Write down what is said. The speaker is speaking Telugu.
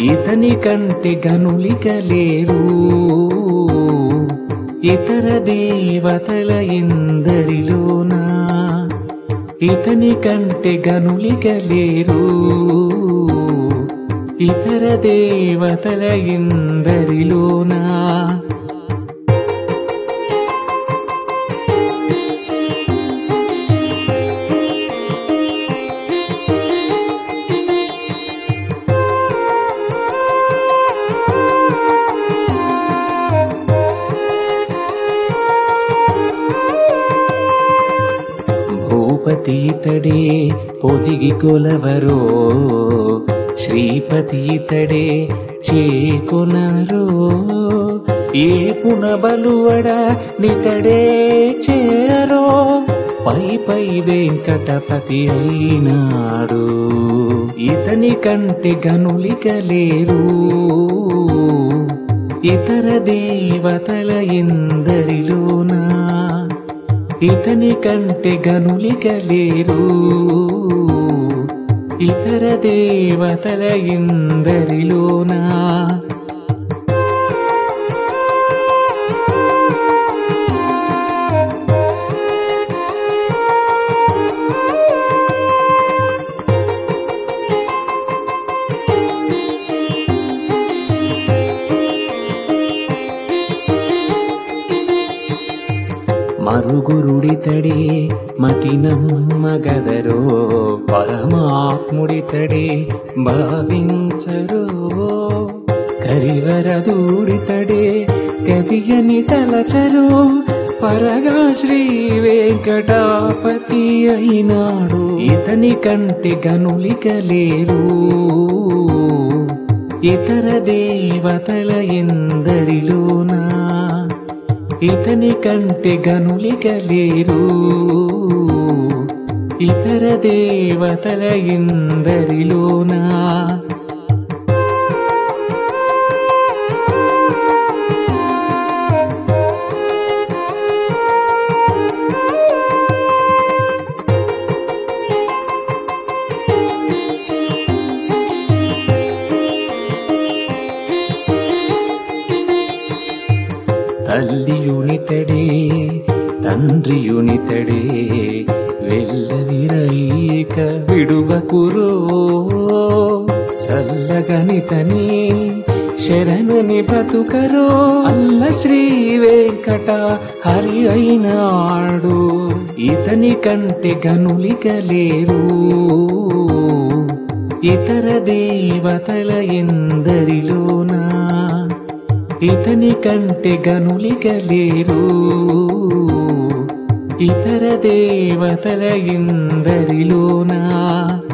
ఇతని కంటే గనులిక లేరు ఇతర దేవతల ఇందరిలోనా ఇతని కంటే గనులిక లేరు ఇతర దేవతల ఇందరిలోనా భూపతీతడే పొదిగి కొలవరో శ్రీపతీతడే చేకొనరో ఏ పునబలువడ నితడే చేరరో పై పై వెంకటపతి అయినాడు ఇతని కంటే గనులిక లేరు ఇతర దేవతల ఇందరిలోనా ఇతని కంటే గనులిక లేరు ఇతర దేవతల ఇందరిలోనా మరుగురుడితడే మతినమ్మగదరో పరమాత్ముడితడే భావించరో కరివరదూడితడే గదియని తలచరో పరగా శ్రీ వెంకటాపతి అయినాడు ఇతని కంటే గనులిక లేరు ఇతర దేవతల ఎందరిలోనా ఇతని కంటే గనులిక లేరు ఇతర దేవతల ఇందరిలోనా తల్లియునితడే తండ్రియునితడే వెళ్ళవిరయ్యక విడువకురో చల్లగనితని శరణని బ్రతుకరో అల్ల శ్రీ వెంకట హరి అయినాడు ఇతని కంటే గనులిక లేరు ఇతర దేవతల ఎందరిలోనా ఇతని కంటే గనులిక లేరు ఇతర దేవతల ఇందరిలోనా